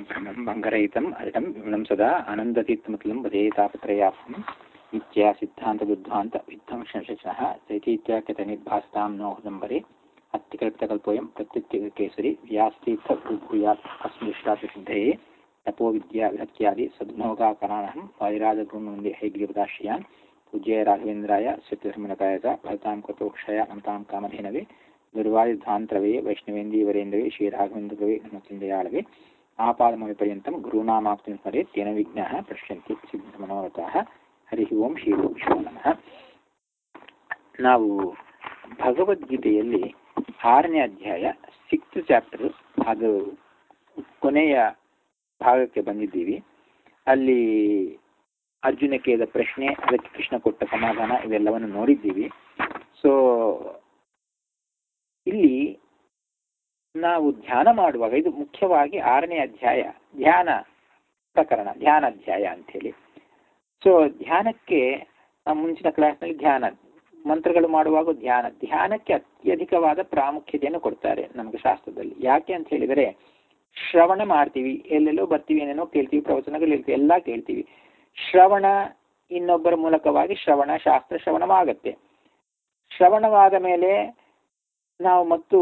भ्रमं भङ्गरहितम् अरिटं विमलं सदा आनन्दतीर्थमतुलं वदे तापत्रयार्थं नित्या सिद्धान्तबुद्ध्वान्त विध्वंसशः चैतीत्याख्यतनिर्भासतां नो हृदम्बरे अत्तिकल्पितकल्पोऽयं प्रत्युत्तिकेसरि व्यासतीर्थभूयात् अस्मृष्टाप्रसिद्धये तपोविद्या विहत्यादि सद्मोगाकराणहं वायुराजगुरुमुन्दे हैग्रीपदाश्रयान् पूज्याय राघवेन्द्राय सत्यधर्मनकाय च भरतां कृतोक्षया नमतां कामधेनवे ದುರ್ವಾಯುಧ್ವಾಂತರವೇ ವೈಷ್ಣವೇಂದೀವರೇಂದ್ರವೇ ಶ್ರೀರಾಘವೇಂದ್ರವೇ ನಮಚಿಂದಯಾಳವೇ ಆಪಾದಮವಿಪರ್ಯಂತಂ ಗುರುನಾಮಾಪ್ತಿಂ ಸ್ಮರೆ ತೇನ ವಿಘ್ನಾಃ ಪಶ್ಯಂತಿ ಸಿದ್ಧಮನೋರಥಾಃ ಹರಿ ಓಂ ಶ್ರೀ ಗುರುಭ್ಯೋ ನಮಃ ನಾವು ಭಗವದ್ಗೀತೆಯಲ್ಲಿ ಆರನೇ ಅಧ್ಯಾಯ ಸಿಕ್ಸ್ತ್ ಚಾಪ್ಟರ್ ಅದು ಕೊನೆಯ ಭಾಗಕ್ಕೆ ಬಂದಿದ್ದೀವಿ ಅಲ್ಲಿ ಅರ್ಜುನ ಕೇಳಿದ ಪ್ರಶ್ನೆ ಅದಕ್ಕೆ ಕೃಷ್ಣ ಕೊಟ್ಟ ಸಮಾಧಾನ ಇವೆಲ್ಲವನ್ನು ನೋಡಿದ್ದೀವಿ ಸೊ ಇಲ್ಲಿ ನಾವು ಧ್ಯಾನ ಮಾಡುವಾಗ ಇದು ಮುಖ್ಯವಾಗಿ ಆರನೇ ಅಧ್ಯಾಯ ಧ್ಯಾನ ಪ್ರಕರಣ ಧ್ಯಾನ ಅಧ್ಯಾಯ ಅಂಥೇಳಿ ಸೊ ಧ್ಯಾನಕ್ಕೆ ಮುಂಚಿನ ಕ್ಲಾಸ್ನಲ್ಲಿ ಧ್ಯಾನ ಮಂತ್ರಗಳು ಮಾಡುವಾಗ ಧ್ಯಾನ ಧ್ಯಾನಕ್ಕೆ ಅತ್ಯಧಿಕವಾದ ಪ್ರಾಮುಖ್ಯತೆಯನ್ನು ಕೊಡ್ತಾರೆ ನಮಗೆ ಶಾಸ್ತ್ರದಲ್ಲಿ ಯಾಕೆ ಅಂತ ಹೇಳಿದರೆ ಶ್ರವಣ ಮಾಡ್ತೀವಿ ಎಲ್ಲೆಲ್ಲೋ ಬರ್ತೀವಿ ಏನೇನೋ ಕೇಳ್ತೀವಿ ಪ್ರವಚನಗಳು ಹೇಳ್ತೀವಿ ಎಲ್ಲ ಕೇಳ್ತೀವಿ ಶ್ರವಣ ಇನ್ನೊಬ್ಬರ ಮೂಲಕವಾಗಿ ಶ್ರವಣ ಶಾಸ್ತ್ರ ಶ್ರವಣವಾಗತ್ತೆ ಶ್ರವಣವಾದ ಮೇಲೆ ನಾವು ಮತ್ತು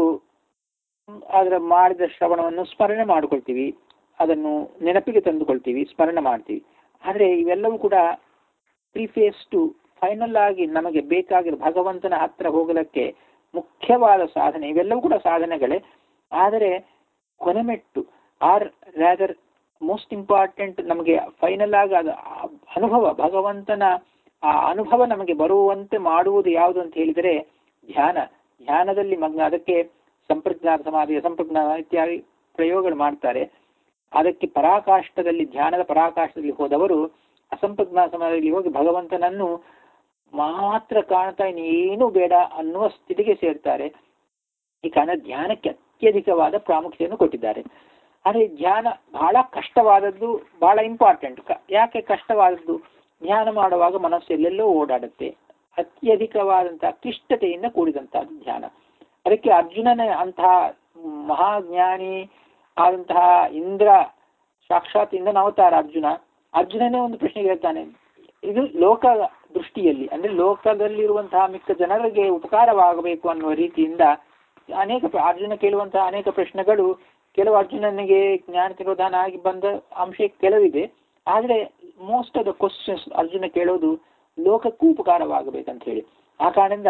ಅದರ ಮಾಡಿದ ಶ್ರವಣವನ್ನು ಸ್ಮರಣೆ ಮಾಡಿಕೊಳ್ತೀವಿ ಅದನ್ನು ನೆನಪಿಗೆ ತಂದುಕೊಳ್ತೀವಿ ಸ್ಮರಣೆ ಮಾಡ್ತೀವಿ ಆದರೆ ಇವೆಲ್ಲವೂ ಕೂಡ ಪ್ರಿಫೇಸ್ ಟು ಫೈನಲ್ ಆಗಿ ನಮಗೆ ಬೇಕಾಗಿರೋ ಭಗವಂತನ ಹತ್ರ ಹೋಗಲಿಕ್ಕೆ ಮುಖ್ಯವಾದ ಸಾಧನೆ ಇವೆಲ್ಲವೂ ಕೂಡ ಸಾಧನೆಗಳೇ ಆದರೆ ಕೊನೆಮೆಟ್ಟು ಆರ್ ರ್ಯಾದರ್ ಮೋಸ್ಟ್ ಇಂಪಾರ್ಟೆಂಟ್ ನಮಗೆ ಫೈನಲ್ ಆಗಿ ಅದು ಅನುಭವ ಭಗವಂತನ ಆ ಅನುಭವ ನಮಗೆ ಬರುವಂತೆ ಮಾಡುವುದು ಯಾವುದು ಅಂತ ಹೇಳಿದರೆ ಧ್ಯಾನ ಧ್ಯಾನದಲ್ಲಿ ಮಗ್ನ ಅದಕ್ಕೆ ಸಂಪ್ರಜ್ಞಾನ ಸಮಾಧಿಯ ಸಂಪ್ರಜ್ಞಾನ ಇತ್ಯಾದಿ ಪ್ರಯೋಗಗಳು ಮಾಡ್ತಾರೆ ಅದಕ್ಕೆ ಪರಾಕಾಷ್ಠದಲ್ಲಿ ಧ್ಯಾನದ ಪರಾಕಾಷ್ಠದಲ್ಲಿ ಹೋದವರು ಅಸಂಪ್ರಜ್ಞಾನ ಸಮಾಧಿಯಲ್ಲಿ ಹೋಗಿ ಭಗವಂತನನ್ನು ಮಾತ್ರ ಕಾಣ್ತಾ ಇನ್ನೇನು ಬೇಡ ಅನ್ನುವ ಸ್ಥಿತಿಗೆ ಸೇರ್ತಾರೆ ಈ ಕಾರಣ ಧ್ಯಾನಕ್ಕೆ ಅತ್ಯಧಿಕವಾದ ಪ್ರಾಮುಖ್ಯತೆಯನ್ನು ಕೊಟ್ಟಿದ್ದಾರೆ ಆದರೆ ಧ್ಯಾನ ಬಹಳ ಕಷ್ಟವಾದದ್ದು ಬಹಳ ಇಂಪಾರ್ಟೆಂಟ್ ಯಾಕೆ ಕಷ್ಟವಾದದ್ದು ಧ್ಯಾನ ಮಾಡುವಾಗ ಮನಸ್ಸು ಎಲ್ಲೆಲ್ಲೋ ಓಡಾಡುತ್ತೆ ಅತ್ಯಧಿಕವಾದಂತಹ ಕ್ಲಿಷ್ಟತೆಯಿಂದ ಕೂಡಿದಂತಹದ್ದು ಧ್ಯಾನ ಅದಕ್ಕೆ ಅರ್ಜುನನ ಅಂತಹ ಮಹಾಜ್ಞಾನಿ ಆದಂತಹ ಇಂದ್ರ ಸಾಕ್ಷಾತ್ ಇಂದ್ರನ ಅವತಾರ ಅರ್ಜುನ ಅರ್ಜುನನೇ ಒಂದು ಪ್ರಶ್ನೆ ಹೇಳ್ತಾನೆ ಇದು ಲೋಕ ದೃಷ್ಟಿಯಲ್ಲಿ ಅಂದ್ರೆ ಲೋಕದಲ್ಲಿರುವಂತಹ ಮಿಕ್ಕ ಜನರಿಗೆ ಉಪಕಾರವಾಗಬೇಕು ಅನ್ನುವ ರೀತಿಯಿಂದ ಅನೇಕ ಅರ್ಜುನ ಕೇಳುವಂತಹ ಅನೇಕ ಪ್ರಶ್ನೆಗಳು ಕೆಲವು ಅರ್ಜುನನಿಗೆ ಜ್ಞಾನ ತಿರೋಧಾನ ಆಗಿ ಬಂದ ಅಂಶ ಕೆಲವಿದೆ ಆದರೆ most of the questions Arjuna ಕೇಳೋದು ಲೋಕಕ್ಕೂ ಉಪಕಾರವಾಗಬೇಕಂತ ಹೇಳಿ ಆ ಕಾರಣದಿಂದ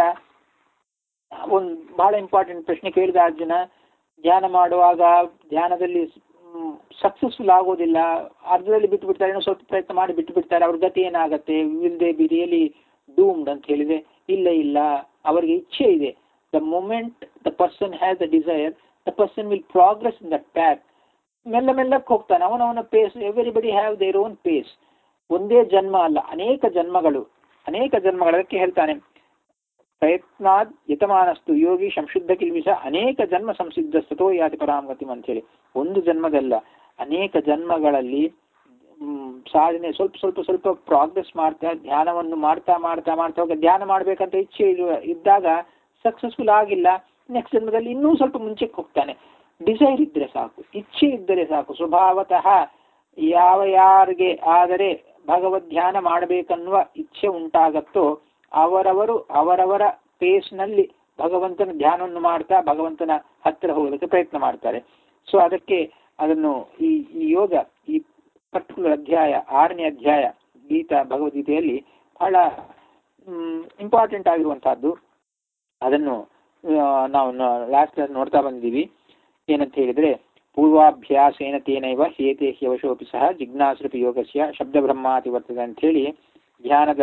ಒಂದು ಬಹಳ ಇಂಪಾರ್ಟೆಂಟ್ ಪ್ರಶ್ನೆ ಕೇಳಿದ ಅರ್ಜುನ ಧ್ಯಾನ ಮಾಡುವಾಗ ಧ್ಯಾನದಲ್ಲಿ ಸಕ್ಸಸ್ಫುಲ್ ಆಗೋದಿಲ್ಲ ಅರ್ಧದಲ್ಲಿ ಬಿಟ್ಟು ಬಿಡ್ತಾರೆ ಏನೋ ಸ್ವಲ್ಪ ಪ್ರಯತ್ನ ಮಾಡಿ ಬಿಟ್ಟು ಬಿಡ್ತಾರೆ ಅವ್ರ ಗತಿ ಏನಾಗತ್ತೆ will they be really doomed ಅಂತ ಹೇಳಿದೆ ಇಲ್ಲ ಇಲ್ಲ ಅವರಿಗೆ ಇಚ್ಛೆ ಇದೆ the moment the person has the desire the person will progress in that pack ಮೆಲ್ಲ ಮೆಲ್ಲಕ್ಕೆ ಹೋಗ್ತಾನೆ ಅವನವನ pace everybody have their own pace ಒಂದೇ ಜನ್ಮ ಅಲ್ಲ ಅನೇಕ ಜನ್ಮಗಳು ಅನೇಕ ಜನ್ಮಗಳು ಅದಕ್ಕೆ ಹೇಳ್ತಾನೆ ಪ್ರಯತ್ನಾದ್ ಯತಮಾನಸ್ತು ಯೋಗಿ ಸಂಶುದ್ಧ ಕಿಲ್ವಿಷ ಅನೇಕ ಜನ್ಮ ಸಂಸಿದ್ಧ ಸತೋ ಯಾತಿ ಪರಾಮಗತಿ ಅಂತೇಳಿ ಒಂದು ಜನ್ಮದಲ್ಲ ಅನೇಕ ಜನ್ಮಗಳಲ್ಲಿ ಸಾಧನೆ ಸ್ವಲ್ಪ ಸ್ವಲ್ಪ ಸ್ವಲ್ಪ ಪ್ರೋಗ್ರೆಸ್ ಮಾಡ್ತಾ ಧ್ಯಾನವನ್ನು ಮಾಡ್ತಾ ಮಾಡ್ತಾ ಮಾಡ್ತಾ ಹೋಗ ಧ್ಯಾನ ಮಾಡ್ಬೇಕಂತ ಇಚ್ಛೆ ಇರುವ ಇದ್ದಾಗ ಸಕ್ಸಸ್ಫುಲ್ ಆಗಿಲ್ಲ ನೆಕ್ಸ್ಟ್ ಜನ್ಮದಲ್ಲಿ ಇನ್ನೂ ಸ್ವಲ್ಪ ಮುಂಚೆಗೆ ಹೋಗ್ತಾನೆ ಡಿಸೈರ್ ಇದ್ದರೆ ಸಾಕು ಇಚ್ಛೆ ಇದ್ದರೆ ಸಾಕು ಸ್ವಭಾವತಃ ಯಾವ ಯಾರಿಗೆ ಆದರೆ ಭಗವದ್ ಧ್ಯಾನ ಮಾಡಬೇಕನ್ನುವ ಇಚ್ಛೆ ಉಂಟಾಗತ್ತೋ ಅವರವರು ಅವರವರ ಪೇಸ್ನಲ್ಲಿ ಭಗವಂತನ ಧ್ಯಾನವನ್ನು ಮಾಡ್ತಾ ಭಗವಂತನ ಹತ್ತಿರ ಹೋಗೋದಕ್ಕೆ ಪ್ರಯತ್ನ ಮಾಡ್ತಾರೆ ಸೊ ಅದಕ್ಕೆ ಅದನ್ನು ಈ ಈ ಯೋಗ ಈ ಪರ್ಟಿಕ್ಯುಲರ್ ಅಧ್ಯಾಯ ಆರನೇ ಅಧ್ಯಾಯ ಗೀತಾ ಭಗವದ್ಗೀತೆಯಲ್ಲಿ ಬಹಳ ಇಂಪಾರ್ಟೆಂಟ್ ಆಗಿರುವಂತಹದ್ದು ಅದನ್ನು ನಾವು ಲಾಸ್ಟ್ ಕ್ಲಾಸ್ ನೋಡ್ತಾ ಬಂದಿದ್ದೀವಿ ಏನಂತ ಹೇಳಿದ್ರೆ ಪೂರ್ವಾಭ್ಯಾಸೇನ ತೇನೈವ ಹೇತೆ ಹ್ಯವಶೋಪಿ ಸಹ ಜಿಜ್ಞಾಸೃಪಿ ಯೋಗಸ್ಯ ಶಬ್ದ ಬ್ರಹ್ಮಾತಿ ವರ್ತದೆ ಅಂತ ಹೇಳಿ ಧ್ಯಾನದ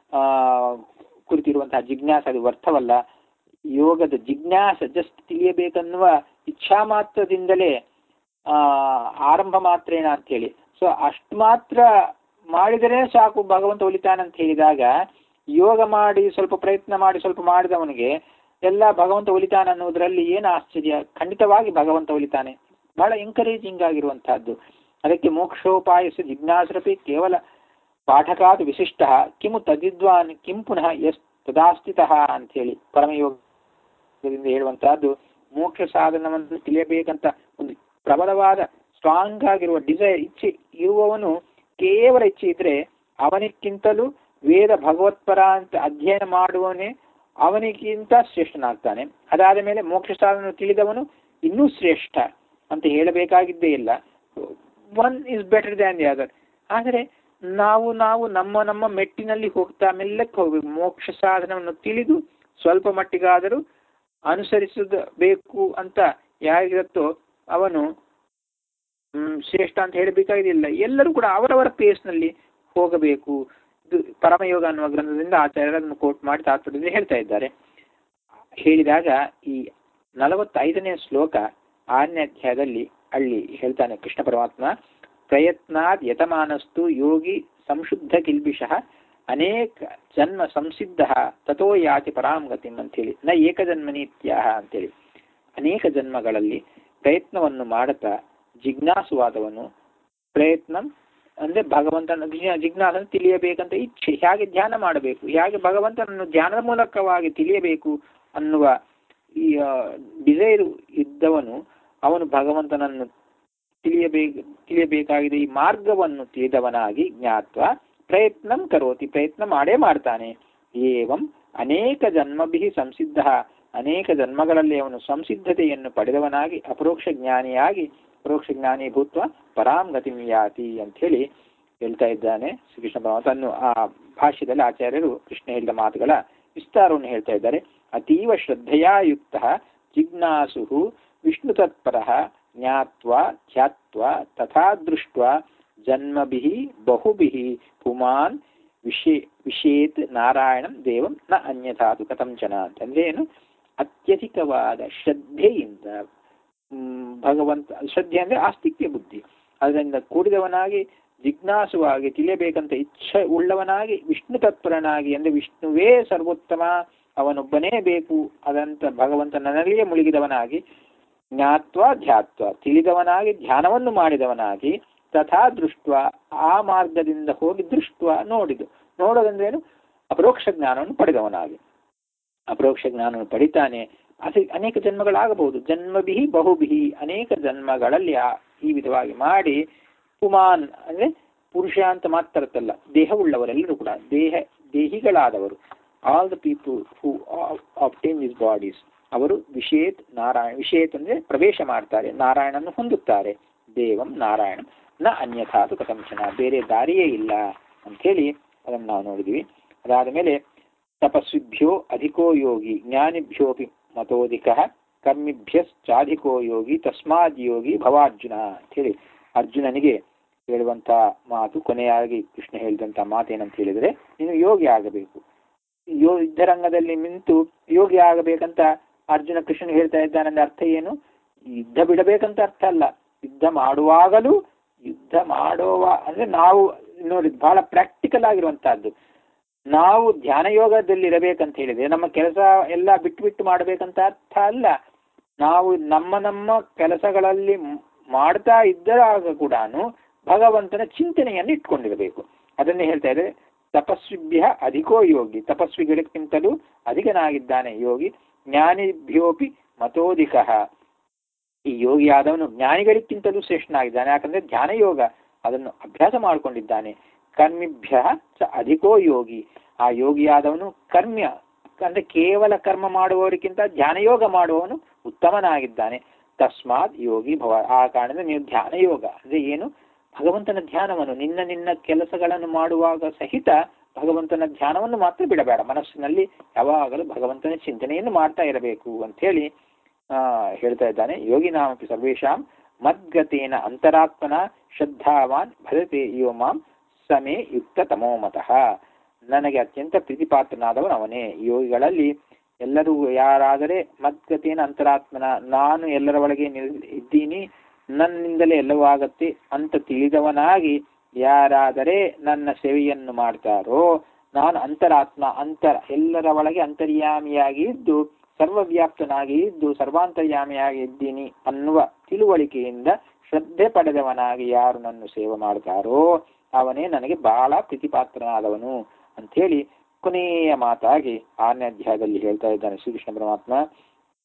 ಕುರಿತಿರುವಂತಹ ಜಿಜ್ಞಾಸ ಅದು ವ್ಯರ್ಥವಲ್ಲ ಯೋಗದ ಜಿಜ್ಞಾಸ ಜಸ್ಟ್ ತಿಳಿಯಬೇಕನ್ನುವ ಇಚ್ಛಾ ಮಾತ್ರದಿಂದಲೇ ಆರಂಭ ಮಾತ್ರೇನ ಅಂತ ಹೇಳಿ ಸೊ ಅಷ್ಟು ಮಾತ್ರ ಮಾಡಿದರೆ ಸಾಕು ಭಗವಂತ ಒಲಿತಾನಂತ ಹೇಳಿದಾಗ ಯೋಗ ಮಾಡಿ ಸ್ವಲ್ಪ ಪ್ರಯತ್ನ ಮಾಡಿ ಸ್ವಲ್ಪ ಮಾಡಿದವನಿಗೆ ಎಲ್ಲ ಭಗವಂತ ಒಲಿತಾನ ಅನ್ನೋದ್ರಲ್ಲಿ ಏನು ಆಶ್ಚರ್ಯ ಖಂಡಿತವಾಗಿ ಭಗವಂತ ಒಲಿತಾನೆ ಬಹಳ ಎಂಕರೇಜಿಂಗ್ ಆಗಿರುವಂತಹದ್ದು ಅದಕ್ಕೆ ಮೋಕ್ಷೋಪಾಯಸ ಜಿಜ್ಞಾಸರಪಿ ಕೇವಲ ಪಾಠಕಾತ್ ವಿಶಿಷ್ಟ ಕಿಮು ತದಿದ್ವಾನ್ ಕಿಂ ಪುನಃ ಎಸ್ ತದಾಸ್ಥಿತಃ ಅಂಥೇಳಿ ಪರಮಯೋಗದಿಂದ ಹೇಳುವಂತಹದ್ದು ಮೋಕ್ಷ ಸಾಧನವನ್ನು ತಿಳಿಯಬೇಕಂತ ಒಂದು ಪ್ರಬಲವಾದ ಸ್ಟ್ರಾಂಗ್ ಆಗಿರುವ ಡಿಸೈರ್ ಇಚ್ಛೆ ಇರುವವನು ಕೇವಲ ಇಚ್ಛೆ ಇದ್ರೆ ಅವನಿಗಿಂತಲೂ ವೇದ ಭಗವತ್ಪರ ಅಂತ ಅಧ್ಯಯನ ಮಾಡುವವನೇ ಅವನಿಗಿಂತ ಶ್ರೇಷ್ಠನಾಗ್ತಾನೆ ಅದಾದ ಮೇಲೆ ಮೋಕ್ಷ ಸಾಧನ ತಿಳಿದವನು ಇನ್ನೂ ಶ್ರೇಷ್ಠ ಅಂತ ಹೇಳಬೇಕಾಗಿದ್ದೇ ಇಲ್ಲ one is better than the other ಆದರೆ ನಾವು ನಾವು ನಮ್ಮ ನಮ್ಮ ಮೆಟ್ಟಿನಲ್ಲಿ ಹೋಗ್ತಾ ಮೆಲ್ಲಕ್ಕೆ ಹೋಗ್ಬೇಕು ಮೋಕ್ಷ ಸಾಧನವನ್ನು ತಿಳಿದು ಸ್ವಲ್ಪ ಮಟ್ಟಿಗಾದರೂ ಅನುಸರಿಸದ ಬೇಕು ಅಂತ ಯಾರಿಗತ್ತೋ ಅವನು ಹ್ಮ್, ಶ್ರೇಷ್ಠ ಅಂತ ಹೇಳಬೇಕಾಗಿಲ್ಲ ಎಲ್ಲರೂ ಕೂಡ ಅವರವರ ಪೇಸ್ನಲ್ಲಿ ಹೋಗಬೇಕು ಇದು ಪರಮಯೋಗ ಅನ್ನುವ ಗ್ರಂಥದಿಂದ ಆಚಾರ್ಯರು ಅದನ್ನು ಕೋಟ್ ಮಾಡಿ ತಾತ್ಪರ್ಯದಲ್ಲಿ ಹೇಳ್ತಾ ಇದ್ದಾರೆ ಹೇಳಿದಾಗ ಈ ನಲವತ್ತೈದನೇ ಶ್ಲೋಕ ಆರನೇ ಅಧ್ಯಾಯದಲ್ಲಿ ಅಲ್ಲಿ ಹೇಳ್ತಾನೆ ಕೃಷ್ಣ ಪರಮಾತ್ಮ ಪ್ರಯತ್ನಾದ್ ಯತಮಾನಸ್ತು ಯೋಗಿ ಸಂಶುದ್ಧ ಕಿಲ್ಬಿಷಃ ಅನೇಕ ಜನ್ಮ ಸಂಸಿದ್ಧ ತಥೋ ಯಾತಿ ಪರಾಂ ಗತಿಂ ಅಂತೇಳಿ ನ ಏಕಜನ್ಮನೀತ್ಯಾಹ ಅಂತೇಳಿ ಅನೇಕ ಜನ್ಮಗಳಲ್ಲಿ ಪ್ರಯತ್ನವನ್ನು ಮಾಡುತ್ತಾ ಜಿಜ್ಞಾಸುವಾದವನು ಪ್ರಯತ್ನ ಅಂದ್ರೆ ಭಗವಂತನ ಜಿಜ್ಞಾ- ಜಿಜ್ಞಾಸನ ತಿಳಿಯಬೇಕಂತ ಇಚ್ಛೆ ಹೇಗೆ ಧ್ಯಾನ ಮಾಡಬೇಕು ಹೇಗೆ ಭಗವಂತನನ್ನು ಧ್ಯಾನದ ಮೂಲಕವಾಗಿ ತಿಳಿಯಬೇಕು ಅನ್ನುವ ಈ ಡಿಸೈರು ಇದ್ದವನು ಅವನು ಭಗವಂತನನ್ನು ತಿಳಿಯಬೇಕು ತಿಳಿಯಬೇಕಾಗಿದೆ ಈ ಮಾರ್ಗವನ್ನು ತಿಳಿದವನಾಗಿ ಜ್ಞಾತ್ವ ಪ್ರಯತ್ನಂ ಕರೋತಿ ಪ್ರಯತ್ನ ಮಾಡೇ ಮಾಡ್ತಾನೆ ಏವಂ ಅನೇಕ ಜನ್ಮಭಿ ಸಂಸಿದ್ಧ ಅನೇಕ ಜನ್ಮಗಳಲ್ಲಿ ಅವನು ಸಂಸಿದ್ಧತೆಯನ್ನು ಪಡೆದವನಾಗಿ ಅಪರೋಕ್ಷ ಜ್ಞಾನಿಯಾಗಿ ಪರೋಕ್ಷ ಜ್ಞಾನಿ ಭೂತ್ವ ಪರಾಂ ಗತಿಂ ಯಾತಿ ಅಂತ ಹೇಳಿ ಹೇಳ್ತಾ ಇದ್ದಾನೆ ಶ್ರೀಕೃಷ್ಣ ಪರಮಾತ್ಮ ತನ್ನು ಆ ಭಾಷ್ಯದಲ್ಲಿ ಆಚಾರ್ಯರು ಕೃಷ್ಣ ಹೇಳಿದ ಮಾತುಗಳ ವಿಸ್ತಾರವನ್ನು ಹೇಳ್ತಾ ಇದ್ದಾರೆ ಅತೀವ ಶ್ರದ್ಧೆಯಾ ಯುಕ್ತ ಜಿಜ್ಞಾಸು ವಿಷ್ಣು ತತ್ಪರ ಜ್ಞಾತ್ವ ಧ್ಯಾತ್ವ ತಥಾ ದೃಷ್ಟ ಜನ್ಮಭಿ ಬಹುಭಿ ಪುಮಾನ್ ವಿಷೇ ವಿಷೇತ್ ನಾರಾಯಣಂ ದೇವಂ ನ ಅನ್ಯಥಾತು ಕಥಂಚನ ಅಂತಂದ್ರೆ ಏನು ಅತ್ಯಧಿಕವಾದ ಶ್ರದ್ಧೆಯಿಂದ ಹ್ಮ್, ಭಗವಂತ ಶ್ರದ್ಧೆ ಅಂದ್ರೆ ಆಸ್ತಿಕ್ಯ ಬುದ್ಧಿ ಅದರಿಂದ ಕೂಡಿದವನಾಗಿ ಜಿಜ್ಞಾಸುವಾಗಿ ತಿಳಿಯಬೇಕಂತ ಇಚ್ಛೆ ಉಳ್ಳವನಾಗಿ ವಿಷ್ಣು ತತ್ಪರನಾಗಿ ಅಂದ್ರೆ ವಿಷ್ಣುವೇ ಸರ್ವೋತ್ತಮ ಅವನೊಬ್ಬನೇ ಬೇಕು ಅದಂತ ಭಗವಂತನಲ್ಲಿಯೇ ಮುಳುಗಿದವನಾಗಿ ಜ್ಞಾತ್ವ ಧ್ಯಾತ್ವ ತಿಳಿದವನಾಗಿ ಧ್ಯಾನವನ್ನು ಮಾಡಿದವನಾಗಿ ತಥಾ ದೃಷ್ಟ ಆ ಮಾರ್ಗದಿಂದ ಹೋಗಿ ದೃಷ್ಟ ನೋಡಿದು ನೋಡೋದಂದ್ರೆ ಏನು ಅಪರೋಕ್ಷ ಜ್ಞಾನವನ್ನು ಪಡೆದವನಾಗಿ ಅಪರೋಕ್ಷ ಜ್ಞಾನವನ್ನು ಪಡಿತಾನೆ ಅದು ಅನೇಕ ಜನ್ಮಗಳಾಗಬಹುದು ಜನ್ಮಭಿ ಬಹುಭಿ ಅನೇಕ ಜನ್ಮಗಳಲ್ಲಿ ಆ ಈ ವಿಧವಾಗಿ ಮಾಡಿ ಪುಮಾನ್ ಅಂದ್ರೆ ಪುರುಷ ಅಂತ ಮಾತ್ರತ್ತಲ್ಲ ದೇಹವುಳ್ಳವರೆಲ್ಲರೂ ಕೂಡ ದೇಹ ದೇಹಿಗಳಾದವರು all the people who obtain this bodies ಅವರು ವಿಷೇತ್ ನಾರಾಯಣ ವಿಷೇತ್ ಅಂದ್ರೆ ಪ್ರವೇಶ ಮಾಡ್ತಾರೆ ನಾರಾಯಣನ್ನು ಹೊಂದುತ್ತಾರೆ ದೇವಂ ನಾರಾಯಣ ನ ಅನ್ಯಥಾತು ಕಥಂಚನ ಬೇರೆ ದಾರಿಯೇ ಇಲ್ಲ ಅಂಥೇಳಿ ಅದನ್ನು ನಾವು ನೋಡಿದ್ವಿ ಅದಾದ ಮೇಲೆ ತಪಸ್ವಿಭ್ಯೋ ಅಧಿಕೋ ಯೋಗಿ ಜ್ಞಾನಿಭ್ಯೋಪಿ ಮತೋಧಿಕ ಕರ್ಮಿಭ್ಯಶ್ಚಾಧಿಕೋ ಯೋಗಿ ತಸ್ಮಾದ್ ಯೋಗಿ ಭವಾರ್ಜುನ ಅಂಥೇಳಿ ಅರ್ಜುನನಿಗೆ ಹೇಳುವಂತ ಮಾತು ಕೊನೆಯಾಗಿ ಕೃಷ್ಣ ಹೇಳಿದಂತ ಮಾತೇನಂತ ಹೇಳಿದ್ರೆ ನೀನು ಯೋಗಿ ಆಗಬೇಕು ಯೋ ಯುದ್ಧರಂಗದಲ್ಲಿ ನಿಂತು ಯೋಗಿ ಆಗಬೇಕಂತ ಅರ್ಜುನ ಕೃಷ್ಣ ಹೇಳ್ತಾ ಇದ್ದಾನಂದ್ರೆ ಅರ್ಥ ಏನು ಯುದ್ಧ ಬಿಡಬೇಕಂತ ಅರ್ಥ ಅಲ್ಲ ಯುದ್ಧ ಮಾಡುವಾಗಲೂ ಯುದ್ಧ ಮಾಡುವ ಅಂದ್ರೆ ನಾವು ನೋಡಿ ಬಹಳ ಪ್ರಾಕ್ಟಿಕಲ್ ಆಗಿರುವಂತಹದ್ದು ನಾವು ಧ್ಯಾನ ಯೋಗದಲ್ಲಿ ಇರಬೇಕಂತ ಹೇಳಿದ್ರೆ ನಮ್ಮ ಕೆಲಸ ಎಲ್ಲ ಬಿಟ್ಟು ಬಿಟ್ಟು ಮಾಡಬೇಕಂತ ಅರ್ಥ ಅಲ್ಲ ನಾವು ನಮ್ಮ ನಮ್ಮ ಕೆಲಸಗಳಲ್ಲಿ ಮ್- ಮಾಡ್ತಾ ಇದ್ದಾಗ ಕೂಡ ಭಗವಂತನ ಚಿಂತನೆಯನ್ನು ಇಟ್ಕೊಂಡಿರಬೇಕು ಅದನ್ನೇ ಹೇಳ್ತಾ ಇದ್ದಾರೆ ತಪಸ್ವಿಭ್ಯ ಅಧಿಕೋ ಯೋಗಿ ತಪಸ್ವಿಗಳಿಗಿಂತಲೂ ಅಧಿಕನಾಗಿದ್ದಾನೆ ಯೋಗಿ ಜ್ಞಾನಿಭ್ಯೋಪಿ ಮತೋಧಿಕ ಈ ಯೋಗಿ ಆದವನು ಜ್ಞಾನಿಗಳಿಗಿಂತಲೂ ಶ್ರೇಷ್ಠನಾಗಿದ್ದಾನೆ ಯಾಕಂದ್ರೆ ಧ್ಯಾನ ಯೋಗ ಅದನ್ನು ಅಭ್ಯಾಸ ಮಾಡಿಕೊಂಡಿದ್ದಾನೆ ಕರ್ಮಿಭ್ಯ ಚ ಅಧಿಕೋ ಯೋಗಿ ಆ ಯೋಗಿಯಾದವನು ಕರ್ಮ್ಯ ಅಂದ್ರೆ ಕೇವಲ ಕರ್ಮ ಮಾಡುವವರಿಗಿಂತ ಧ್ಯಾನ ಯೋಗ ಮಾಡುವವನು ಉತ್ತಮನಾಗಿದ್ದಾನೆ ತಸ್ಮಾತ್ ಯೋಗಿ ಭವ ಆ ಕಾರಣದಿಂದ ನೀವು ಧ್ಯಾನ ಯೋಗ ಅಂದ್ರೆ ಏನು ಭಗವಂತನ ಧ್ಯಾನವನ್ನು ನಿನ್ನ ನಿನ್ನ ಕೆಲಸಗಳನ್ನು ಮಾಡುವಾಗ ಸಹಿತ ಭಗವಂತನ ಧ್ಯಾನವನ್ನು ಮಾತ್ರ ಬಿಡಬೇಡ ಮನಸ್ಸಿನಲ್ಲಿ ಯಾವಾಗಲೂ ಭಗವಂತನ ಚಿಂತನೆಯನ್ನು ಮಾಡ್ತಾ ಇರಬೇಕು ಅಂತ ಹೇಳಿ ಆ ಹೇಳ್ತಾ ಇದ್ದಾನೆ ಯೋಗಿನಾಮಪಿ ಸರ್ವೇಶಾಂ ಮದ್ಗತೇನ ಅಂತರಾತ್ಮನ ಶ್ರದ್ಧಾವಾನ್ ಭಜತೆ ಯೋ ಮಾಂ ಸಮೇ ಯುಕ್ತ ತಮೋಮತಃ ನನಗೆ ಅತ್ಯಂತ ಪ್ರೀತಿಪಾತ್ರನಾದವನು ಅವನೇ ಯೋಗಿಗಳಲ್ಲಿ ಎಲ್ಲರೂ ಯಾರಾದರೆ ಮದ್ಗತೇನ ಅಂತರಾತ್ಮನ ನಾನು ಎಲ್ಲರ ಒಳಗೆ ನಿಲ್ ಇದ್ದೀನಿ ನನ್ನಿಂದಲೇ ಎಲ್ಲವೂ ಆಗತ್ತೆ ಅಂತ ತಿಳಿದವನಾಗಿ ಯಾರಾದರೆ ನನ್ನ ಸೇವೆಯನ್ನು ಮಾಡ್ತಾರೋ ನಾನು ಅಂತರಾತ್ಮ ಅಂತರ ಎಲ್ಲರ ಒಳಗೆ ಅಂತರ್ಯಾಮಿಯಾಗಿ ಇದ್ದು ಸರ್ವವ್ಯಾಪ್ತನಾಗಿ ಇದ್ದು ಸರ್ವಾಂತರ್ಯಾಮಿಯಾಗಿ ಇದ್ದೀನಿ ಅನ್ನುವ ತಿಳುವಳಿಕೆಯಿಂದ ಶ್ರದ್ಧೆ ಪಡೆದವನಾಗಿ ಯಾರು ನನ್ನ ಸೇವೆ ಮಾಡ್ತಾರೋ ಅವನೇ ನನಗೆ ಬಹಳ ಪ್ರೀತಿಪಾತ್ರನಾದವನು ಅಂಥೇಳಿ ಕೊನೆಯ ಮಾತಾಗಿ ಆರನೇ ಅಧ್ಯಾಯದಲ್ಲಿ ಹೇಳ್ತಾ ಇದ್ದಾನೆ ಶ್ರೀಕೃಷ್ಣ ಪರಮಾತ್ಮ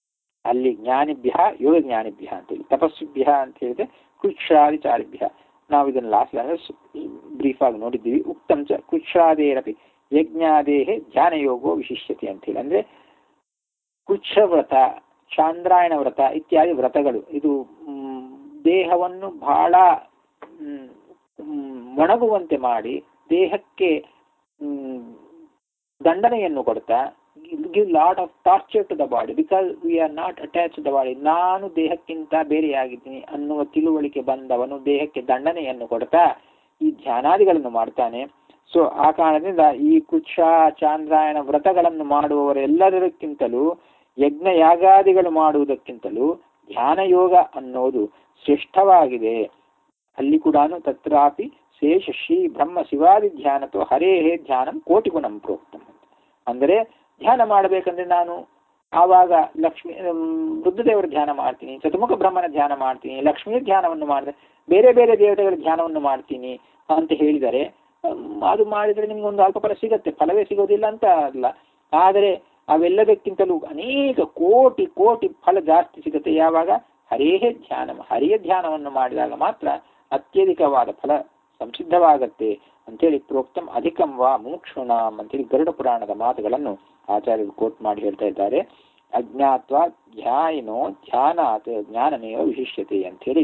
ಅಲ್ಲಿ ಜ್ಞಾನಿಭ್ಯ ಯೋಗ ಜ್ಞಾನಿಭ್ಯ ಅಂತೇಳಿ ತಪಸ್ವಿಭ್ಯ ಅಂತ ಹೇಳಿದ್ರೆ ಕೃಚ್ಛ್ರಾದಿಚಾರಿಭ್ಯ ನಾವು ಇದನ್ನು ಲಾಸ್ಟ್ ಬ್ರೀಫ್ ಆಗಿ ನೋಡಿದ್ದೀವಿ ಉಕ್ತಂ ಚ ಕೃಚ್ಛ್ರಾದೇರಪಿ ಯಜ್ಞಾದೇಹೆ ಧ್ಯಾನಯೋಗೋ ವಿಶಿಷ್ಯತೆ ಅಂತೇಳಿ ಅಂದ್ರೆ ಕೃಚ್ಛ ವ್ರತ ಚಾಂದ್ರಾಯಣ ವ್ರತ ಇತ್ಯಾದಿ ವ್ರತಗಳು ಇದು ಮ್, ದೇಹವನ್ನು ಬಹಳ ಮ್, ಮ್, ಒಣಗುವಂತೆ ಮಾಡಿ ದೇಹಕ್ಕೆ ಮ್, ದಂಡನೆಯನ್ನು ಕೊಡ್ತಾ give lot of torture to the body because we are not attach to the body ನಾನು ದೇಹಕ್ಕಿಂತ ಬೇರೆಯಾಗಿದ್ದೀನಿ ಅನ್ನುವ ತಿಳುವಳಿಕೆ ಬಂದವನು ದೇಹಕ್ಕೆ ದಂಡನೆಯನ್ನು ಕೊಡ್ತಾ ಈ ಧ್ಯಾನಾದಿಗಳನ್ನು ಮಾಡ್ತಾನೆ ಸೊ ಆ ಕಾರಣದಿಂದ ಈ ಕುಚ್ಛ ಚಾಂದ್ರಾಯಣ ವ್ರತಗಳನ್ನು ಮಾಡುವವರೆಲ್ಲದಕ್ಕಿಂತಲೂ ಯಜ್ಞ ಯಾಗಾದಿಗಳು ಮಾಡುವುದಕ್ಕಿಂತಲೂ ಧ್ಯಾನ ಯೋಗ ಅನ್ನೋದು ಶ್ರೇಷ್ಠವಾಗಿದೆ ಅಲ್ಲಿ ಕೂಡ ತತ್ರಾಪಿ ಶೇಷ ಶ್ರೀ ಬ್ರಹ್ಮ ಶಿವಾದಿ ಧ್ಯಾನತೋ ಹರೇಹೇ ಧ್ಯಾನಂ ಕೋಟಿ ಗುಣಂ ಪ್ರೋಕ್ತಂ ಅಂದರೆ ಧ್ಯಾನ ಮಾಡಬೇಕಂದ್ರೆ ನಾನು ಆವಾಗ ಲಕ್ಷ್ಮಿ ರುದ್ರದೇವರ ಧ್ಯಾನ ಮಾಡ್ತೀನಿ ಚತುರ್ಮುಖ ಬ್ರಹ್ಮನ ಧ್ಯಾನ ಮಾಡ್ತೀನಿ ಲಕ್ಷ್ಮಿಯ ಧ್ಯಾನವನ್ನು ಮಾಡಿದ್ರೆ ಬೇರೆ ಬೇರೆ ದೇವತೆಗಳ ಧ್ಯಾನವನ್ನು ಮಾಡ್ತೀನಿ ಅಂತ ಹೇಳಿದರೆ ಹ್ಮ್, ಅದು ಮಾಡಿದರೆ ನಿಮ್ಗೆ ಒಂದು ಅಲ್ಪ ಫಲ ಸಿಗತ್ತೆ ಫಲವೇ ಸಿಗೋದಿಲ್ಲ ಅಂತ ಅಲ್ಲ ಆದರೆ ಅವೆಲ್ಲದಕ್ಕಿಂತಲೂ ಅನೇಕ ಕೋಟಿ ಕೋಟಿ ಫಲ ಜಾಸ್ತಿ ಸಿಗುತ್ತೆ ಯಾವಾಗ ಹರೇಹೇ ಧ್ಯಾನ ಹರಿಯ ಧ್ಯಾನವನ್ನು ಮಾಡಿದಾಗ ಮಾತ್ರ ಅತ್ಯಧಿಕವಾದ ಫಲ ಸಂಸಿದ್ಧವಾಗತ್ತೆ ಅಂತೇಳಿ ಪ್ರೋಕ್ತಂ ಅಧಿಕಂ ವಾ ಮುಮುಕ್ಷುಣಾಂ ಅಂತೇಳಿ ಗರುಡ ಪುರಾಣದ ಮಾತುಗಳನ್ನು ಆಚಾರ್ಯರು ಕೋಟ್ ಮಾಡಿ ಹೇಳ್ತಾ ಇದ್ದಾರೆ ಅಜ್ಞಾತ್ವ ಧ್ಯಾಯಿನೋ ಧ್ಯಾನಾತ್ ಜ್ಞಾನಮೇವ ವಿಶಿಷ್ಯತೆ ಅಂಥೇಳಿ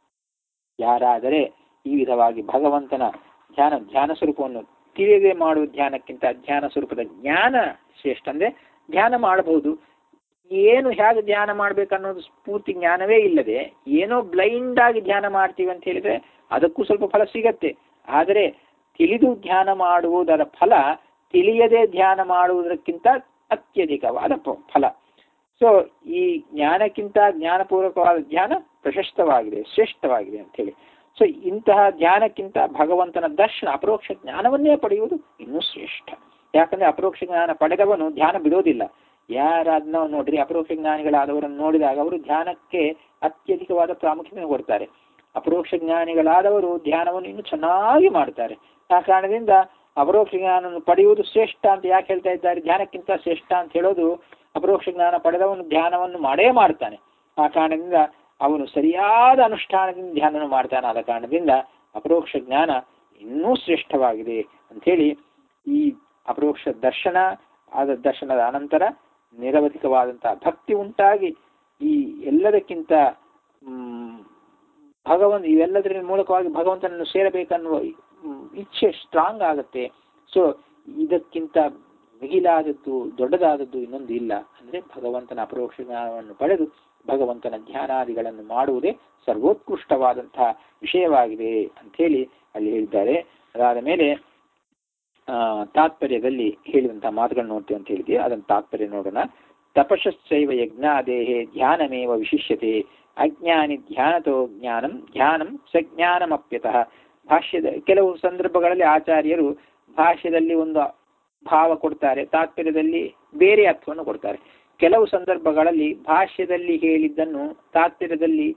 ಯಾರಾದರೆ ಈ ವಿಧವಾಗಿ ಭಗವಂತನ ಧ್ಯಾನ ಧ್ಯಾನ ಸ್ವರೂಪವನ್ನು ತಿಳಿಯದೆ ಮಾಡುವ ಧ್ಯಾನಕ್ಕಿಂತ ಧ್ಯಾನ ಸ್ವರೂಪದ ಜ್ಞಾನ ಶ್ರೇಷ್ಠ ಅಂದ್ರೆ ಧ್ಯಾನ ಮಾಡಬಹುದು ಏನು ಹೇಗೆ ಧ್ಯಾನ ಮಾಡ್ಬೇಕನ್ನೋದು ಪೂರ್ತಿ ಜ್ಞಾನವೇ ಇಲ್ಲದೆ ಏನೋ ಬ್ಲೈಂಡ್ ಆಗಿ ಧ್ಯಾನ ಮಾಡ್ತೀವಿ ಅಂತ ಹೇಳಿದ್ರೆ ಅದಕ್ಕೂ ಸ್ವಲ್ಪ ಫಲ ಸಿಗತ್ತೆ ಆದರೆ ತಿಳಿದು ಧ್ಯಾನ ಮಾಡುವುದರ ಫಲ ತಿಳಿಯದೆ ಧ್ಯಾನ ಮಾಡುವುದಕ್ಕಿಂತ ಅತ್ಯಧಿಕವಾದ ಪ- ಫಲ ಸೊ ಈ ಜ್ಞಾನಕ್ಕಿಂತ ಜ್ಞಾನಪೂರ್ವಕವಾದ ಧ್ಯಾನ ಪ್ರಶಸ್ತವಾಗಿದೆ ಶ್ರೇಷ್ಠವಾಗಿದೆ ಅಂತ ಹೇಳಿ ಸೊ ಇಂತಹ ಧ್ಯಾನಕ್ಕಿಂತ ಭಗವಂತನ ದರ್ಶನ ಅಪರೋಕ್ಷ ಜ್ಞಾನವನ್ನೇ ಪಡೆಯುವುದು ಇನ್ನೂ ಶ್ರೇಷ್ಠ ಯಾಕಂದ್ರೆ ಅಪರೋಕ್ಷ ಜ್ಞಾನ ಪಡೆದವನು ಧ್ಯಾನ ಬಿಡೋದಿಲ್ಲ ಯಾರಾದ್ನ ನೋಡ್ರಿ ಅಪರೋಕ್ಷ ಜ್ಞಾನಿಗಳಾದವರನ್ನು ನೋಡಿದಾಗ ಅವರು ಧ್ಯಾನಕ್ಕೆ ಅತ್ಯಧಿಕವಾದ ಪ್ರಾಮುಖ್ಯತೆ ಕೊಡ್ತಾರೆ ಅಪರೋಕ್ಷ ಜ್ಞಾನಿಗಳಾದವರು ಧ್ಯಾನವನ್ನು ಇನ್ನೂ ಚೆನ್ನಾಗಿ ಮಾಡ್ತಾರೆ ಆ ಕಾರಣದಿಂದ ಅಪರೋಕ್ಷ ಜ್ಞಾನವನ್ನು ಪಡೆಯುವುದು ಶ್ರೇಷ್ಠ ಅಂತ ಯಾಕೆ ಹೇಳ್ತಾ ಇದ್ದಾರೆ ಧ್ಯಾನಕ್ಕಿಂತ ಶ್ರೇಷ್ಠ ಅಂತ ಹೇಳೋದು ಅಪರೋಕ್ಷ ಜ್ಞಾನ ಪಡೆದವನು ಧ್ಯಾನವನ್ನು ಮಾಡೇ ಮಾಡ್ತಾನೆ ಆ ಕಾರಣದಿಂದ ಅವನು ಸರಿಯಾದ ಅನುಷ್ಠಾನದಿಂದ ಧ್ಯಾನವನ್ನು ಮಾಡ್ತಾನೆ ಆದ ಕಾರಣದಿಂದ ಅಪರೋಕ್ಷ ಜ್ಞಾನ ಇನ್ನೂ ಶ್ರೇಷ್ಠವಾಗಿದೆ ಅಂಥೇಳಿ ಈ ಅಪರೋಕ್ಷ ದರ್ಶನ ಆದ ದರ್ಶನದ ಅನಂತರ ನಿರವಧಿಕವಾದಂತಹ ಭಕ್ತಿ ಉಂಟಾಗಿ ಈ ಎಲ್ಲದಕ್ಕಿಂತ ಮ್, ಭಗವಂತ ಇವೆಲ್ಲದರ ಮೂಲಕವಾಗಿ ಭಗವಂತನನ್ನು ಸೇರಬೇಕನ್ನುವ ಮ್, ಇಚ್ಛೆ ಸ್ಟ್ರಾಂಗ್ ಆಗುತ್ತೆ ಸೊ ಇದಕ್ಕಿಂತ ಮಿಗಿಲಾದದ್ದು ದೊಡ್ಡದಾದದ್ದು ಇನ್ನೊಂದು ಇಲ್ಲ ಅಂದ್ರೆ ಭಗವಂತನ ಅಪರೋಕ್ಷ ಜ್ಞಾನವನ್ನು ಪಡೆದು ಭಗವಂತನ ಧ್ಯಾನಾದಿಗಳನ್ನು ಮಾಡುವುದೇ ಸರ್ವೋತ್ಕೃಷ್ಟವಾದಂತಹ ವಿಷಯವಾಗಿದೆ ಅಂಥೇಳಿ ಅಲ್ಲಿ ಹೇಳಿದ್ದಾರೆ ಅದಾದ ಮೇಲೆ ಆ, ತಾತ್ಪರ್ಯದಲ್ಲಿ ಹೇಳಿದಂತಹ ಮಾತುಗಳನ್ನು ನೋಡ್ತೀವಿ ಅಂತ ಹೇಳಿದ್ವಿ ಅದನ್ನು ತಾತ್ಪರ್ಯ ನೋಡೋಣ ತಪಶಶ್ಚೈವ ಯಜ್ಞಾದೇಹೇ ಧ್ಯಾನಮೇವ ವಿಶಿಷ್ಯತೆ ಅಜ್ಞಾನಿ ಧ್ಯಾನತೋ ಜ್ಞಾನಂ ಧ್ಯಾನಂ ಸಜ್ಞಾನಮಪ್ಯತಃ ಭಾಷ್ಯದ ಕೆಲವು ಸಂದರ್ಭಗಳಲ್ಲಿ ಆಚಾರ್ಯರು ಭಾಷ್ಯದಲ್ಲಿ ಒಂದು ಭಾವ ಕೊಡ್ತಾರೆ ತಾತ್ಪರ್ಯದಲ್ಲಿ ಬೇರೆ ಅರ್ಥವನ್ನು ಕೊಡ್ತಾರೆ ಕೆಲವು ಸಂದರ್ಭಗಳಲ್ಲಿ ಭಾಷ್ಯದಲ್ಲಿ ಹೇಳಿದ್ದನ್ನು ತಾತ್ಪರ್ಯದಲ್ಲಿ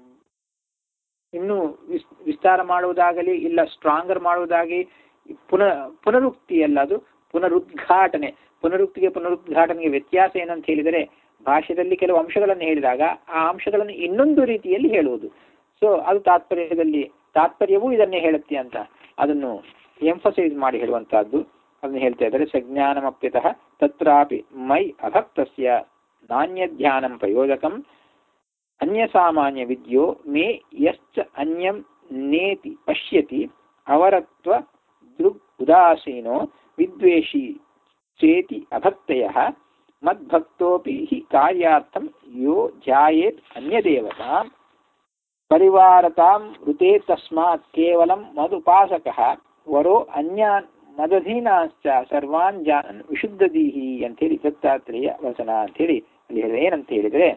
ಇನ್ನು ವಿಸ್ ವಿಸ್ತಾರ ಮಾಡುವುದಾಗಲಿ ಇಲ್ಲ ಸ್ಟ್ರಾಂಗರ್ ಮಾಡುವುದಾಗಿ ಪುನಃ ಪುನರುಕ್ತಿ ಅಲ್ಲ ಅದು ಪುನರುದ್ಘಾಟನೆ ಪುನರುಕ್ತಿಗೆ ಪುನರುದ್ಘಾಟನೆಗೆ ವ್ಯತ್ಯಾಸ ಏನಂತ ಹೇಳಿದರೆ ಭಾಷೆಯಲ್ಲಿ ಕೆಲವು ಅಂಶಗಳನ್ನು ಹೇಳಿದಾಗ ಆ ಅಂಶಗಳನ್ನು ಇನ್ನೊಂದು ರೀತಿಯಲ್ಲಿ ಹೇಳುವುದು ಸೊ ಅದು ತಾತ್ಪರ್ಯದಲ್ಲಿ ತಾತ್ಪರ್ಯವೂ ಇದನ್ನೇ ಹೇಳುತ್ತೆ ಅಂತ ಅದನ್ನು ಎಂಫಸೈಸ್ ಮಾಡಿ ಹೇಳುವಂತಹದ್ದು ಅದನ್ನು ಹೇಳ್ತಾ ಇದ್ದಾರೆ ಸಜ್ಞಾನಮಪ್ಯತಃ ತತ್ರಾಪಿ ಮೈ ಅಭಕ್ತಸ್ಯ ನಾಣ್ಯ ಧ್ಯಾನಂ ಪ್ರಯೋಜಕಂ ಅನ್ಯ ಸಾಮಾನ್ಯ ವಿದ್ಯೋ ಮೇ ಯಶ್ಚ ಅನ್ಯಂ ನೇತಿ ಪಶ್ಯತಿ ಅವರತ್ವ ದೃಗ್ ಉದಾಸೀನೋ ವಿದ್ವೇಷಿ ಚೇತಿ ಅಭಕ್ತಯ ಮದ್ಭಕ್ತೋಪಿ ಹಿ ಕಾರ್ಯಾರ್ಥಂ ಯೋ ಧ್ಯಾಯೇತ್ ಅನ್ಯದೇವತಾ ಪರಿವಾರತಾಂ ಋತೆ ತಸ್ಮಾತ್ ಕೇವಲಂ ಮದುಪಾಸಕಃ ವರೋ ಅನ್ಯಾನ್ ಮದಧೀನಾಶ್ಚ ಸರ್ವಾನ್ ಜಾನನ್ ವಿಶುದ್ಧದೀಹಿ ಅಂತೇಳಿ ದತ್ತಾತ್ರೇಯ ವಚನ ಅಂತೇಳಿ ಅಲ್ಲಿ ಹೇಳಿದ್ರೆ ಏನಂತ ಹೇಳಿದ್ರೆ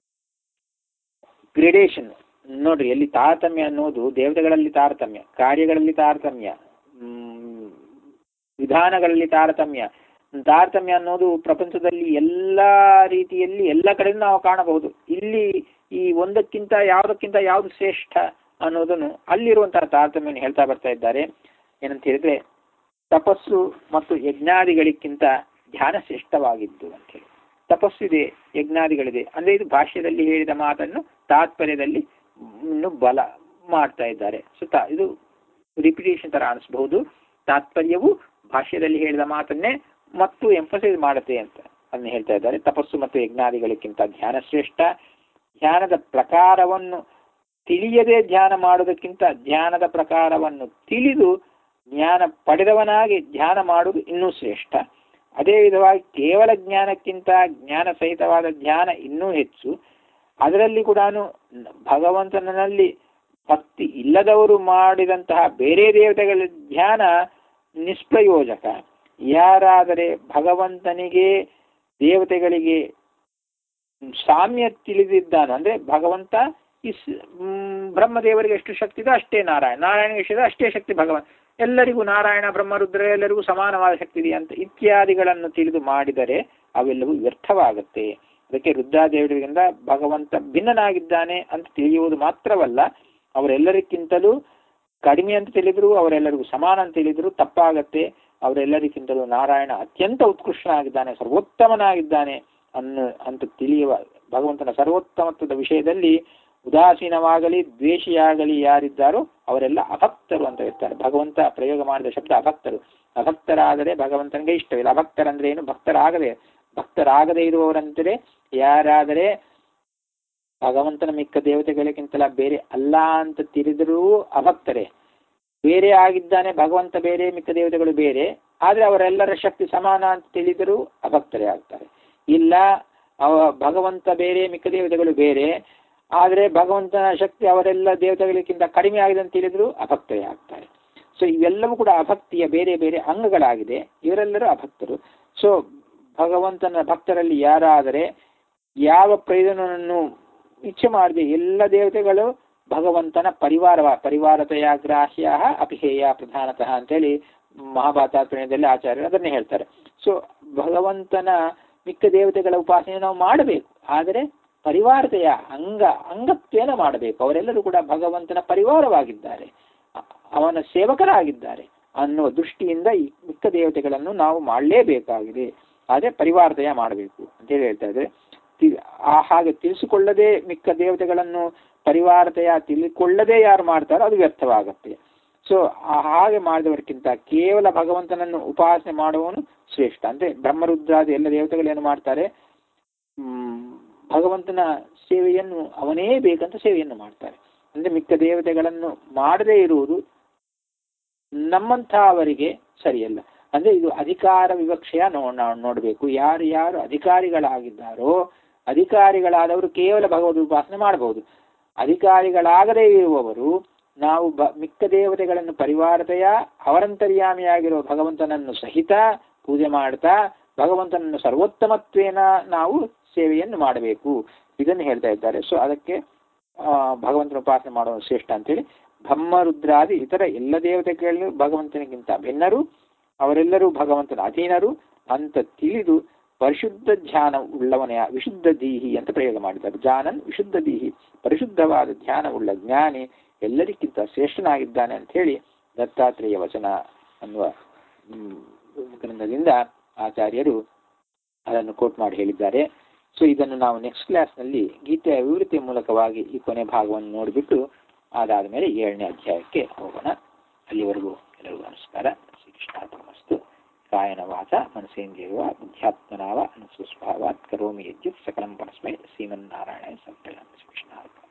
ಗ್ರೇಡೇಷನ್ ನೋಡ್ರಿ ಎಲ್ಲಿ ತಾರತಮ್ಯ ಅನ್ನೋದು ದೇವತೆಗಳಲ್ಲಿ ತಾರತಮ್ಯ ಕಾರ್ಯಗಳಲ್ಲಿ ತಾರತಮ್ಯ ಮ್, ವಿಧಾನಗಳಲ್ಲಿ ತಾರತಮ್ಯ ತಾರತಮ್ಯ ಅನ್ನೋದು ಪ್ರಪಂಚದಲ್ಲಿ ಎಲ್ಲ ರೀತಿಯಲ್ಲಿ ಎಲ್ಲ ಕಡೆ ನಾವು ಕಾಣಬಹುದು ಇಲ್ಲಿ ಈ ಒಂದಕ್ಕಿಂತ ಯಾವುದಕ್ಕಿಂತ ಯಾವುದು ಶ್ರೇಷ್ಠ ಅನ್ನೋದನ್ನು ಅಲ್ಲಿರುವಂತಹ ತಾರತಮ್ಯವನ್ನು ಹೇಳ್ತಾ ಬರ್ತಾ ಇದ್ದಾರೆ ಏನಂತ ಹೇಳಿದ್ರೆ ತಪಸ್ಸು ಮತ್ತು ಯಜ್ಞಾದಿಗಳಿಗಿಂತ ಧ್ಯಾನ ಶ್ರೇಷ್ಠವಾಗಿದ್ದು ಅಂತೇಳಿ ತಪಸ್ಸಿದೆ ಯಜ್ಞಾದಿಗಳಿದೆ ಅಂದ್ರೆ ಇದು ಭಾಷ್ಯದಲ್ಲಿ ಹೇಳಿದ ಮಾತನ್ನು ತಾತ್ಪರ್ಯದಲ್ಲಿ ಇನ್ನು ಬಲ ಮಾಡ್ತಾ ಇದ್ದಾರೆ ಸೊ ತಾ- ಇದು ರಿಪಿಟೇಷನ್ ತರ ಅನಿಸಬಹುದು ತಾತ್ಪರ್ಯವು ಭಾಷ್ಯದಲ್ಲಿ ಹೇಳಿದ ಮಾತನ್ನೇ ಮತ್ತು ಎಂಫಸೈಸ್ ಮಾಡುತ್ತೆ ಅಂತ ಅದನ್ನ ಹೇಳ್ತಾ ಇದ್ದಾರೆ ತಪಸ್ಸು ಮತ್ತು ಯಜ್ಞಾದಿಗಳಿಗಿಂತ ಧ್ಯಾನ ಶ್ರೇಷ್ಠ ಧ್ಯಾನದ ಪ್ರಕಾರವನ್ನು ತಿಳಿಯದೆ ಧ್ಯಾನ ಮಾಡುವುದಕ್ಕಿಂತ ಧ್ಯಾನದ ಪ್ರಕಾರವನ್ನು ತಿಳಿದು ಜ್ಞಾನ ಪಡೆದವನಾಗಿ ಧ್ಯಾನ ಮಾಡುವುದು ಇನ್ನೂ ಶ್ರೇಷ್ಠ ಅದೇ ವಿಧವಾಗಿ ಕೇವಲ ಜ್ಞಾನಕ್ಕಿಂತ ಜ್ಞಾನ ಸಹಿತವಾದ ಧ್ಯಾನ ಇನ್ನೂ ಹೆಚ್ಚು ಅದರಲ್ಲಿ ಕೂಡ ಭಗವಂತನಲ್ಲಿ ಭಕ್ತಿ ಇಲ್ಲದವರು ಮಾಡಿದಂತಹ ಬೇರೆ ದೇವತೆಗಳ ಧ್ಯಾನ ನಿಷ್ಪ್ರಯೋಜಕ ಯಾರಾದರೆ ಭಗವಂತನಿಗೆ ದೇವತೆಗಳಿಗೆ ಸಾಮ್ಯ ತಿಳಿದಿದ್ದಾನೋ ಅಂದ್ರೆ ಭಗವಂತ ಇಸ್ ಮ್, ಬ್ರಹ್ಮದೇವರಿಗೆ ಎಷ್ಟು ಶಕ್ತಿ ಇದೆ ಅಷ್ಟೇ ನಾರಾಯಣ ನಾರಾಯಣ ಎಷ್ಟು ಇದೆ ಅಷ್ಟೇ ಶಕ್ತಿ ಭಗವಂತ ಎಲ್ಲರಿಗೂ ನಾರಾಯಣ ಬ್ರಹ್ಮರುದ್ರ ಎಲ್ಲರಿಗೂ ಸಮಾನವಾದ ಶಕ್ತಿ ಇದೆ ಅಂತ ಇತ್ಯಾದಿಗಳನ್ನು ತಿಳಿದು ಮಾಡಿದರೆ ಅವೆಲ್ಲವೂ ವ್ಯರ್ಥವಾಗುತ್ತೆ ಅದಕ್ಕೆ ರುದ್ರಾದೇವರಿಗಿಂತ ಭಗವಂತ ಭಿನ್ನನಾಗಿದ್ದಾನೆ ಅಂತ ತಿಳಿಯುವುದು ಮಾತ್ರವಲ್ಲ ಅವರೆಲ್ಲರಿಗಿಂತಲೂ ಕಡಿಮೆ ಅಂತ ತಿಳಿದ್ರು ಅವರೆಲ್ಲರಿಗೂ ಸಮಾನ ಅಂತ ತಿಳಿದ್ರು ತಪ್ಪಾಗತ್ತೆ ಅವರೆಲ್ಲರಿಗಿಂತಲೂ ನಾರಾಯಣ ಅತ್ಯಂತ ಉತ್ಕೃಷ್ಟನಾಗಿದ್ದಾನೆ ಸರ್ವೋತ್ತಮನಾಗಿದ್ದಾನೆ ಅನ್ನು ಅಂತ ತಿಳಿಯುವ ಭಗವಂತನ ಸರ್ವೋತ್ತಮತ್ವದ ವಿಷಯದಲ್ಲಿ ಉದಾಸೀನವಾಗಲಿ ದ್ವೇಷಿಯಾಗಲಿ ಯಾರಿದ್ದಾರೋ ಅವರೆಲ್ಲ ಅಭಕ್ತರು ಅಂತ ಇರ್ತಾರೆ ಭಗವಂತ ಪ್ರಯೋಗ ಮಾಡಿದ ಶಬ್ದ ಅಭಕ್ತರು ಅಭಕ್ತರಾದರೆ ಭಗವಂತನಿಗೆ ಇಷ್ಟವಿಲ್ಲ ಅಭಕ್ತರಂದ್ರೆ ಏನು ಭಕ್ತರಾಗದೆ ಭಕ್ತರಾಗದೇ ಇರುವವರಂದರೆ ಯಾರಾದರೆ ಭಗವಂತನ ಮಿಕ್ಕ ದೇವತೆಗಳಿಗಿಂತಲ ಬೇರೆ ಅಲ್ಲ ಅಂತ ತಿಳಿದರೂ ಅಭಕ್ತರೇ ಬೇರೆ ಆಗಿದ್ದಾನೆ ಭಗವಂತ ಬೇರೆ ಮಿಕ್ಕ ದೇವತೆಗಳು ಬೇರೆ ಆದ್ರೆ ಅವರೆಲ್ಲರ ಶಕ್ತಿ ಸಮಾನ ಅಂತ ತಿಳಿದರೂ ಅಭಕ್ತರೇ ಆಗ್ತಾರೆ ಇಲ್ಲ ಅವ ಭಗವಂತ ಬೇರೆ ಮಿಕ್ಕ ದೇವತೆಗಳು ಬೇರೆ ಆದರೆ ಭಗವಂತನ ಶಕ್ತಿ ಅವರೆಲ್ಲ ದೇವತೆಗಳಿಗಿಂತ ಕಡಿಮೆ ಆಗಿದೆ ಅಂತ ತಿಳಿದ್ರು ಅಭಕ್ತರೇ ಆಗ್ತಾರೆ ಸೊ ಇವೆಲ್ಲವೂ ಕೂಡ ಅಭಕ್ತಿಯ ಬೇರೆ ಬೇರೆ ಅಂಗಗಳಾಗಿದೆ ಇವರೆಲ್ಲರೂ ಅಭಕ್ತರು ಸೊ ಭಗವಂತನ ಭಕ್ತರಲ್ಲಿ ಯಾರಾದರೆ ಯಾವ ಪ್ರಯೋಜನವನ್ನು ಇಚ್ಛೆ ಮಾಡದೆ ಎಲ್ಲ ದೇವತೆಗಳು ಭಗವಂತನ ಪರಿವಾರವ ಪರಿವಾರತೆಯ ಗ್ರಾಹ್ಯ ಅಪಿಹೇಯ ಪ್ರಧಾನತಃ ಅಂತೇಳಿ ಮಹಾಭಾತಾತ್ಮಯದಲ್ಲಿ ಆಚಾರ್ಯರು ಅದನ್ನೇ ಹೇಳ್ತಾರೆ ಸೊ ಭಗವಂತನ ಮಿಕ್ಕ ದೇವತೆಗಳ ಉಪಾಸನೆ ನಾವು ಮಾಡಬೇಕು ಆದರೆ ಪರಿವಾರತೆಯ ಅಂಗ ಅಂಗತ್ವೇನ ಮಾಡಬೇಕು ಅವರೆಲ್ಲರೂ ಕೂಡ ಭಗವಂತನ ಪರಿವಾರವಾಗಿದ್ದಾರೆ ಅ- ಅವನ ಸೇವಕರಾಗಿದ್ದಾರೆ ಅನ್ನುವ ದೃಷ್ಟಿಯಿಂದ ಈ ಮಿಕ್ಕ ದೇವತೆಗಳನ್ನು ನಾವು ಮಾಡಲೇಬೇಕಾಗಿದೆ ಆದರೆ ಪರಿವಾರತೆಯ ಮಾಡಬೇಕು ಅಂತೇಳಿ ಹೇಳ್ತಾ ಇದ್ದಾರೆ ತಿ- ಆ ಹಾಗೆ ತಿಳಿಸಿಕೊಳ್ಳದೆ ಮಿಕ್ಕ ದೇವತೆಗಳನ್ನು ಪರಿವಾರತೆಯ ತಿಳಿಕೊಳ್ಳದೆ ಯಾರು ಮಾಡ್ತಾರೋ ಅದು ವ್ಯರ್ಥವಾಗುತ್ತೆ ಸೊ ಹಾಗೆ ಮಾಡಿದವರಿಗಿಂತ ಕೇವಲ ಭಗವಂತನನ್ನು ಉಪಾಸನೆ ಮಾಡುವವನು ಶ್ರೇಷ್ಠ ಅಂದ್ರೆ ಬ್ರಹ್ಮರುದ್ರಾದಿ ಎಲ್ಲ ದೇವತೆಗಳು ಏನು ಮಾಡ್ತಾರೆ ಹ್ಮ್, ಭಗವಂತನ ಸೇವೆಯನ್ನು ಅವನೇ ಬೇಕಂತ ಸೇವೆಯನ್ನು ಮಾಡ್ತಾರೆ ಅಂದ್ರೆ ಮಿಕ್ಕ ದೇವತೆಗಳನ್ನು ಮಾಡದೇ ಇರುವುದು ನಮ್ಮಂಥವರಿಗೆ ಸರಿಯಲ್ಲ ಅಂದ್ರೆ ಇದು ಅಧಿಕಾರ ವಿವಕ್ಷೆಯ ನೋ ನಾವು ನೋಡಬೇಕು ಯಾರು ಯಾರು ಅಧಿಕಾರಿಗಳಾಗಿದ್ದಾರೋ ಅಧಿಕಾರಿಗಳಾದವರು ಕೇವಲ ಭಗವದ್ ಉಪಾಸನೆ ಮಾಡಬಹುದು ಅಧಿಕಾರಿಗಳಾಗದೇ ಇರುವವರು ನಾವು ಬ ಮಿಕ್ಕ ದೇವತೆಗಳನ್ನು ಪರಿವಾರತೆಯ ಅವರಂತರ್ಯಾಮಿಯಾಗಿರುವ ಭಗವಂತನನ್ನು ಸಹಿತ ಪೂಜೆ ಮಾಡ್ತಾ ಭಗವಂತನನ್ನು ಸರ್ವೋತ್ತಮತ್ವೇನ ನಾವು ಸೇವೆಯನ್ನು ಮಾಡಬೇಕು ಇದನ್ನು ಹೇಳ್ತಾ ಇದ್ದಾರೆ ಸೊ ಅದಕ್ಕೆ ಆ, ಭಗವಂತನ ಉಪಾಸನೆ ಮಾಡುವ ಶ್ರೇಷ್ಠ ಅಂತೇಳಿ ಬ್ರಹ್ಮರುದ್ರಾದಿ ಇತರ ಎಲ್ಲ ದೇವತೆಗಳು ಭಗವಂತನಿಗಿಂತ ಭಿನ್ನರು ಅವರೆಲ್ಲರೂ ಭಗವಂತನ ಅಧೀನರು ಅಂತ ತಿಳಿದು ಪರಿಶುದ್ಧ ಧ್ಯಾನ ಉಳ್ಳವನೆಯ ವಿಶುದ್ಧ ದೀಹಿ ಅಂತ ಪ್ರಯೋಗ ಮಾಡಿದ್ದಾರೆ ಜಾನನ್ ವಿಶುದ್ಧ ದೀಹಿ ಪರಿಶುದ್ಧವಾದ ಧ್ಯಾನ ಉಳ್ಳ ಜ್ಞಾನಿ ಎಲ್ಲರಿಗಿಂತ ಶ್ರೇಷ್ಠನಾಗಿದ್ದಾನೆ ಅಂತ ಹೇಳಿ ದತ್ತಾತ್ರೇಯ ವಚನ ಅನ್ನುವ ಹ್ಮ್, ಗ್ರಂಥದಿಂದ ಆಚಾರ್ಯರು ಅದನ್ನು ಕೋಟ್ ಮಾಡಿ ಹೇಳಿದ್ದಾರೆ ಸೊ ಇದನ್ನು ನಾವು ನೆಕ್ಸ್ಟ್ ಕ್ಲಾಸ್ನಲ್ಲಿ ಗೀತೆಯ ವಿವೃತಿಯ ಮೂಲಕವಾಗಿ ಈ ಕೊನೆ ಭಾಗವನ್ನು ನೋಡಿಬಿಟ್ಟು ಅದಾದ ಮೇಲೆ ಏಳನೇ ಅಧ್ಯಾಯಕ್ಕೆ ಹೋಗೋಣ ಅಲ್ಲಿವರೆಗೂ ಎಲ್ಲರಿಗೂ ನಮಸ್ಕಾರ ಶ್ರೀಕೃಷ್ಣಾರ್ಪಣಮಸ್ತು ಕಾಯನ ವಾಚ ಮನಸೇಂದ್ರಿಯವ ಬುದ್ಧ್ಯಾತ್ಮನಾವ ಅನುಸ್ವಸ್ಭಾವಾತ್ ಕರೋಮಿ ಯದ್ಯುತ್ ಸಕಲಂ ಪರಸ್ಮೈ ಶ್ರೀಮನ್ನಾರಾಯಣ ಸಂಪ್ರದಾಯ ಶ್ರೀಕೃಷ್ಣಾರ್ಪಣ